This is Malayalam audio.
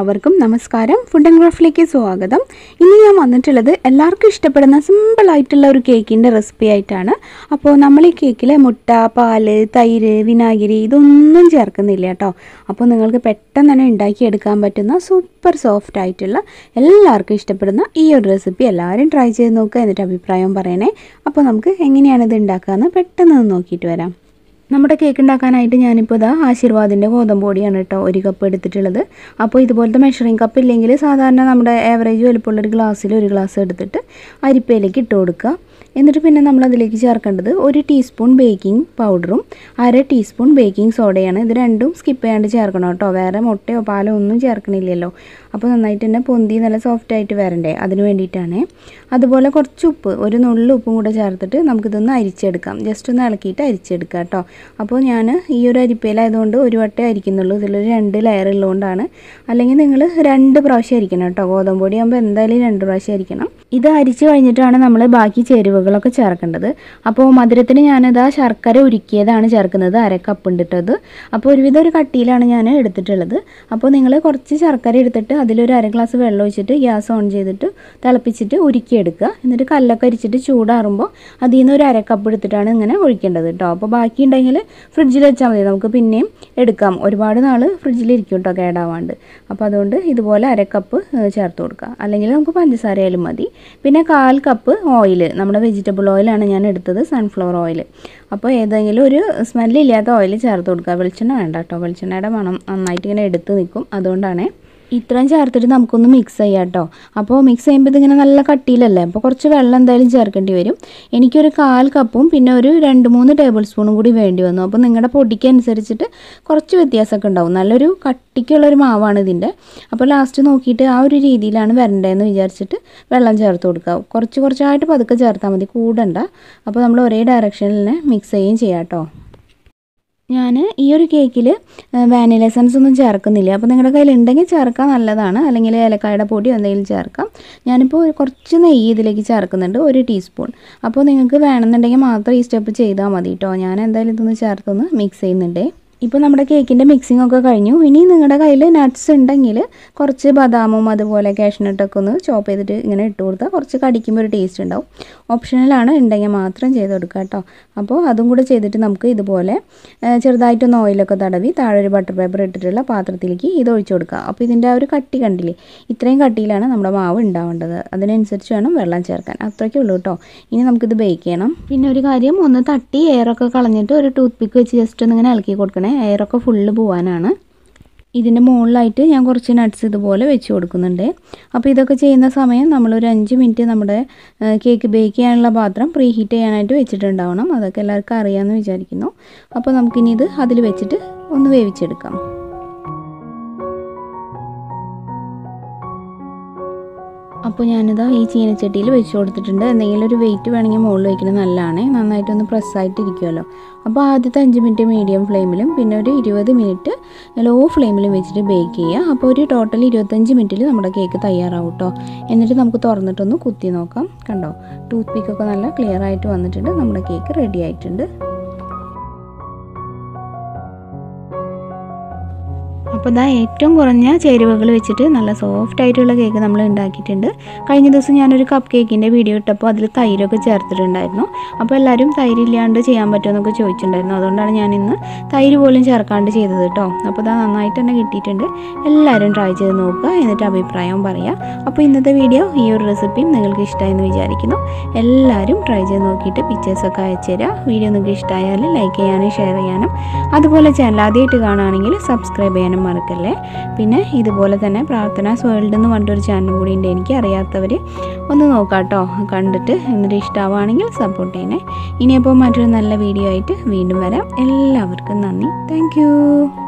എല്ലാവർക്കും നമസ്കാരം ഫുഡ് ആൻഡ് ക്രാഫ്റ്റിലേക്ക് സ്വാഗതം ഇന്ന് ഞാൻ വന്നിട്ടുള്ളത് എല്ലാവർക്കും ഇഷ്ടപ്പെടുന്ന സിമ്പിളായിട്ടുള്ള ഒരു കേക്കിൻ്റെ റെസിപ്പി ആയിട്ടാണ് അപ്പോൾ നമ്മൾ ഈ കേക്കിൽ മുട്ട പാല് തൈര് വിനാഗിരി ഇതൊന്നും ചേർക്കുന്നില്ല കേട്ടോ അപ്പോൾ നിങ്ങൾക്ക് പെട്ടെന്ന് തന്നെ ഉണ്ടാക്കിയെടുക്കാൻ പറ്റുന്ന സൂപ്പർ സോഫ്റ്റ് ആയിട്ടുള്ള എല്ലാവർക്കും ഇഷ്ടപ്പെടുന്ന ഈ ഒരു റെസിപ്പി എല്ലാവരും ട്രൈ ചെയ്ത് നോക്കുക എന്നിട്ട് അഭിപ്രായം പറയണേ അപ്പോൾ നമുക്ക് എങ്ങനെയാണ് ഇത് ഉണ്ടാക്കുകയെന്ന് പെട്ടെന്ന് ഒന്ന് നോക്കിയിട്ട് വരാം നമ്മുടെ കേക്ക് ഉണ്ടാക്കാനായിട്ട് ഞാനിപ്പോൾ ഇതാ ആശീർവാദിൻ്റെ ഗോതമ്പ് പൊടിയാണ് കേട്ടോ ഒരു കപ്പ് എടുത്തിട്ടുള്ളത് അപ്പോൾ ഇതുപോലത്തെ മെഷറിംഗ് കപ്പ് ഇല്ലെങ്കിൽ സാധാരണ നമ്മുടെ ആവറേജ് വലുപ്പമുള്ളൊരു ഗ്ലാസ്സിൽ ഒരു ഗ്ലാസ് എടുത്തിട്ട് അരിപ്പയിലേക്ക് ഇട്ട് കൊടുക്കുക എന്നിട്ട് പിന്നെ നമ്മൾ അതിലേക്ക് ചേർക്കേണ്ടത് ഒരു ടീസ്പൂൺ ബേക്കിംഗ് പൗഡറും അര ടീസ്പൂൺ ബേക്കിംഗ് സോഡയാണ് ഇത് രണ്ടും സ്കിപ്പ് ചെയ്യാണ്ട് ചേർക്കണം കേട്ടോ വേറെ മുട്ടയോ പാലോ ഒന്നും ചേർക്കണില്ലല്ലോ അപ്പോൾ നന്നായിട്ട് തന്നെ പൊന്തി നല്ല സോഫ്റ്റ് ആയിട്ട് വരണ്ടേ അതിന് വേണ്ടിയിട്ടാണ് അതുപോലെ കുറച്ച് ഉപ്പ് ഒരു നുള്ളു ഉപ്പും കൂടെ ചേർത്തിട്ട് നമുക്കിതൊന്ന് അരിച്ചെടുക്കാം ജസ്റ്റ് ഒന്ന് ഇളക്കിയിട്ട് അരിച്ചെടുക്കാം കേട്ടോ അപ്പോൾ ഞാൻ ഈ ഒരു അരിപ്പയിലായതുകൊണ്ട് ഒരു വട്ടേ അരിക്കുന്നുള്ളൂ ഇതിലൊരു രണ്ട് ലെയർ ഉള്ളതുകൊണ്ടാണ് അല്ലെങ്കിൽ നിങ്ങൾ രണ്ട് പ്രാവശ്യം അരിക്കണം കേട്ടോ ഗോതമ്പ് പൊടി ആകുമ്പോൾ എന്തായാലും രണ്ട് പ്രാവശ്യം അരിക്കണം ഇത് അരിച്ച് കഴിഞ്ഞിട്ടാണ് നമ്മൾ ബാക്കി ചേരുവകളൊക്കെ ചേർക്കേണ്ടത് അപ്പോൾ മധുരത്തിന് ഞാനിതാ ശർക്കര ഉരുക്കിയതാണ് ചേർക്കുന്നത് അര കപ്പ് ഉണ്ടിട്ടത് അപ്പോൾ ഒരുവിധം ഒരു കട്ടിയിലാണ് ഞാൻ എടുത്തിട്ടുള്ളത് അപ്പോൾ നിങ്ങൾ കുറച്ച് ശർക്കര എടുത്തിട്ട് അതിലൊരു അര ഗ്ലാസ് വെള്ളം ഒഴിച്ചിട്ട് ഗ്യാസ് ഓൺ ചെയ്തിട്ട് തിളപ്പിച്ചിട്ട് ഉരുക്കിയെടുക്കുക എന്നിട്ട് കല്ലൊക്കെ അരിച്ചിട്ട് ചൂടാറുമ്പോൾ അതിൽ നിന്ന് ഒരു അര കപ്പ് എടുത്തിട്ടാണ് ഇങ്ങനെ ഒഴിക്കേണ്ടത് കേട്ടോ അപ്പോൾ ബാക്കി ഉണ്ടെങ്കിൽ ഫ്രിഡ്ജിൽ വെച്ചാൽ മതി നമുക്ക് പിന്നെയും എടുക്കാം ഒരുപാട് നാൾ ഫ്രിഡ്ജിലിരിക്കും കേട്ടോ കേടാവാണ്ട് അപ്പോൾ അതുകൊണ്ട് ഇതുപോലെ അര കപ്പ് ഏഹ്, ചേർത്ത് കൊടുക്കുക അല്ലെങ്കിൽ നമുക്ക് പഞ്ചസാര ആയാലും മതി പിന്നെ കാൽ കപ്പ് ഓയിൽ നമ്മുടെ വെജിറ്റബിൾ ഓയിലാണ് ഞാൻ എടുത്തത് സൺഫ്ലവർ ഓയിൽ അപ്പോൾ ഏതെങ്കിലും ഒരു സ്മെല്ലില്ലാത്ത ഓയിൽ ചേർത്ത് കൊടുക്കുക വെളിച്ചെണ്ണ വേണ്ട കേട്ടോ വെളിച്ചെണ്ണയുടെ മണം നന്നായിട്ട് ഇങ്ങനെ എടുത്ത് നിൽക്കും അതുകൊണ്ടാണ് ഇത്രയും ചേർത്തിട്ട് നമുക്കൊന്ന് മിക്സ് ചെയ്യാം കേട്ടോ അപ്പോൾ മിക്സ് ചെയ്യുമ്പോൾ ഇതിങ്ങനെ നല്ല കട്ടിയിലല്ലേ അപ്പോൾ കുറച്ച് വെള്ളം എന്തായാലും ചേർക്കേണ്ടി വരും എനിക്കൊരു കാൽ കപ്പും പിന്നെ ഒരു രണ്ട് മൂന്ന് ടേബിൾ സ്പൂണും കൂടി വേണ്ടി വന്നു അപ്പോൾ നിങ്ങളുടെ പൊടിക്ക് അനുസരിച്ചിട്ട് കുറച്ച് വ്യത്യാസമൊക്കെ ഉണ്ടാവും നല്ലൊരു കട്ടിക്കുള്ളൊരു മാവാണ് ഇതിൻ്റെ അപ്പോൾ ലാസ്റ്റ് നോക്കിയിട്ട് ആ ഒരു രീതിയിലാണ് വരണ്ടതെന്ന് വിചാരിച്ചിട്ട് വെള്ളം ചേർത്ത് കൊടുക്കുക കുറച്ച് കുറച്ചായിട്ട് പതുക്കെ ചേർത്താൽ മതി കൂടണ്ട അപ്പോൾ നമ്മൾ ഒരേ ഡയറക്ഷനിൽ തന്നെ മിക്സ് ചെയ്യുകയും ചെയ്യാം കേട്ടോ ഞാൻ ഈ ഒരു കേക്കിൽ വാനില എസൻസ് ഒന്നും ചേർക്കുന്നില്ല അപ്പോൾ നിങ്ങളുടെ കയ്യിൽ ഉണ്ടെങ്കിൽ ചേർക്കാൻ നല്ലതാണ് അല്ലെങ്കിൽ ഏലക്കായുടെ പൊടിയോ എന്തെങ്കിലും ചേർക്കാം ഞാനിപ്പോൾ ഒരു കുറച്ച് നെയ്യ് ഇതിലേക്ക് ചേർക്കുന്നുണ്ട് ഒരു ടീസ്പൂൺ അപ്പോൾ നിങ്ങൾക്ക് വേണമെന്നുണ്ടെങ്കിൽ മാത്രം ഈ സ്റ്റെപ്പ് ചെയ്താൽ മതി കേട്ടോ ഞാൻ എന്തായാലും ഇതൊന്ന് ചേർത്തൊന്ന് മിക്സ് ചെയ്യുന്നുണ്ട് ഇപ്പോൾ നമ്മുടെ കേക്കിൻ്റെ മിക്സിംഗ് ഒക്കെ കഴിഞ്ഞു ഇനി നിങ്ങളുടെ കയ്യിൽ നട്ട്സ് ഉണ്ടെങ്കിൽ കുറച്ച് ബദാമും അതുപോലെ കാഷ്നട്ടൊക്കെ ഒന്ന് ചോപ്പ് ചെയ്തിട്ട് ഇങ്ങനെ ഇട്ട് കൊടുത്താൽ കുറച്ച് കടിക്കുമ്പോൾ ഒരു ടേസ്റ്റ് ഉണ്ടാവും ഓപ്ഷണലാണ് ഉണ്ടെങ്കിൽ മാത്രം ചെയ്ത് കൊടുക്കുക കേട്ടോ അപ്പോൾ അതും കൂടെ ചെയ്തിട്ട് നമുക്ക് ഇതുപോലെ ആ, ചെറുതായിട്ടൊന്ന് ഓയിലൊക്കെ തടവി താഴെ ഒരു ബട്ടർ പേപ്പർ ഇട്ടിട്ടുള്ള പാത്രത്തിലേക്ക് ഇത് ഒഴിച്ചു കൊടുക്കുക അപ്പോൾ ഇതിൻ്റെ ആ ഒരു കട്ടി കണ്ടില്ലേ ഇത്രയും കട്ടിയിലാണ് നമ്മുടെ മാവ് ഉണ്ടാവേണ്ടത് അതിനനുസരിച്ച് വേണം വെള്ളം ചേർക്കാൻ അത്രയ്ക്കേ ഉള്ളൂ കേട്ടോ ഇനി നമുക്കിത് ബേക്ക് ചെയ്യണം പിന്നെ ഒരു കാര്യം ഒന്ന് തട്ടി എയറൊക്കെ കളഞ്ഞിട്ട് ഒരു ടൂത്ത് പിക്ക് വെച്ച് ജസ്റ്റ് ഒന്ന് ഇങ്ങനെ ഇളക്കി കൊടുക്കണേ എയറൊക്കെ ഫുള്ള് പോവാനാണ് ഇതിൻ്റെ മുകളിലായിട്ട് ഞാൻ കുറച്ച് നട്ട്സ് ഇതുപോലെ വെച്ച് കൊടുക്കുന്നുണ്ട് അപ്പോൾ ഇതൊക്കെ ചെയ്യുന്ന സമയം നമ്മളൊരു അഞ്ച് മിനിറ്റ് നമ്മുടെ കേക്ക് ബേക്ക് ചെയ്യാനുള്ള പാത്രം പ്രീ ഹീറ്റ് ചെയ്യാനായിട്ട് വെച്ചിട്ടുണ്ടാവണം അതൊക്കെ എല്ലാവർക്കും അറിയാമെന്ന് വിചാരിക്കുന്നു അപ്പോൾ നമുക്കിനി ഇത് അതിൽ വെച്ചിട്ട് ഒന്ന് വേവിച്ചെടുക്കാം അപ്പോൾ ഞാനിതാ ഈ ചീനച്ചട്ടിയിൽ വെച്ച് കൊടുത്തിട്ടുണ്ട് എന്തെങ്കിലും ഒരു വെയിറ്റ് വേണമെങ്കിൽ മുകളിൽ വയ്ക്കുന്നത് നല്ലതാണ് നന്നായിട്ടൊന്ന് പ്രസ്സായിട്ട് ഇരിക്കുമല്ലോ അപ്പോൾ ആദ്യത്തെ അഞ്ച് മിനിറ്റ് മീഡിയം ഫ്ലെയിമിലും പിന്നെ ഒരു ഇരുപത് മിനിറ്റ് ലോ ഫ്ലെയിമിലും വെച്ചിട്ട് ബേക്ക് ചെയ്യുക അപ്പോൾ ഒരു ടോട്ടൽ ഇരുപത്തഞ്ച് മിനിറ്റിൽ നമ്മുടെ കേക്ക് തയ്യാറാവും കേട്ടോ എന്നിട്ട് നമുക്ക് തുറന്നിട്ടൊന്ന് കുത്തി നോക്കാം കണ്ടോ ടൂത്ത് പിക്കൊക്കെ നല്ല ക്ലിയർ ആയിട്ട് വന്നിട്ടുണ്ട് നമ്മുടെ കേക്ക് റെഡി ആയിട്ടുണ്ട് അപ്പോൾ ഇതാ ഏറ്റവും കുറഞ്ഞ ചേരുവകൾ വെച്ചിട്ട് നല്ല സോഫ്റ്റ് ആയിട്ടുള്ള കേക്ക് നമ്മൾ ഉണ്ടാക്കിയിട്ടുണ്ട് കഴിഞ്ഞ ദിവസം ഞാനൊരു കപ്പ് കേക്കിൻ്റെ വീഡിയോ ഇട്ടപ്പോൾ അതിൽ തൈരൊക്കെ ചേർത്തിട്ടുണ്ടായിരുന്നു അപ്പോൾ എല്ലാവരും തൈരില്ലാണ്ട് ചെയ്യാൻ പറ്റുമെന്നൊക്കെ ചോദിച്ചിട്ടുണ്ടായിരുന്നു അതുകൊണ്ടാണ് ഞാൻ ഇന്ന് തൈര് പോലും ചേർക്കാണ്ട് ചെയ്തത് കേട്ടോ അപ്പോൾ ഇതാ നന്നായിട്ട് തന്നെ കിട്ടിയിട്ടുണ്ട് എല്ലാവരും ട്രൈ ചെയ്ത് നോക്കുക എന്നിട്ട് അഭിപ്രായവും പറയുക അപ്പോൾ ഇന്നത്തെ വീഡിയോ ഈ ഒരു റെസിപ്പിയും നിങ്ങൾക്ക് ഇഷ്ടമായെന്ന് വിചാരിക്കുന്നു എല്ലാവരും ട്രൈ ചെയ്ത് നോക്കിയിട്ട് പിക്ചേഴ്സൊക്കെ അയച്ചു തരിക വീഡിയോ നിങ്ങൾക്ക് ഇഷ്ടമായാൽ ലൈക്ക് ചെയ്യാനും ഷെയർ ചെയ്യാനും അതുപോലെ ചാനൽ ആദ്യമായിട്ട് കാണുകയാണെങ്കിൽ സബ്സ്ക്രൈബ് ചെയ്യാനും മറക്കല്ലേ പിന്നെ ഇതുപോലെ തന്നെ പ്രാർത്ഥനാസ് വേൾഡ് എന്ന് പറഞ്ഞിട്ടൊരു ചാനലും കൂടി ഉണ്ട് എനിക്ക് അറിയാത്തവർ ഒന്ന് നോക്കാം കേട്ടോ കണ്ടിട്ട് എന്നിട്ട് ഇഷ്ടമാവുകയാണെങ്കിൽ സപ്പോർട്ട് ചെയ്യണേ ഇനിയപ്പോൾ മറ്റൊരു നല്ല വീഡിയോ ആയിട്ട് വീണ്ടും വരാം എല്ലാവർക്കും നന്ദി താങ്ക്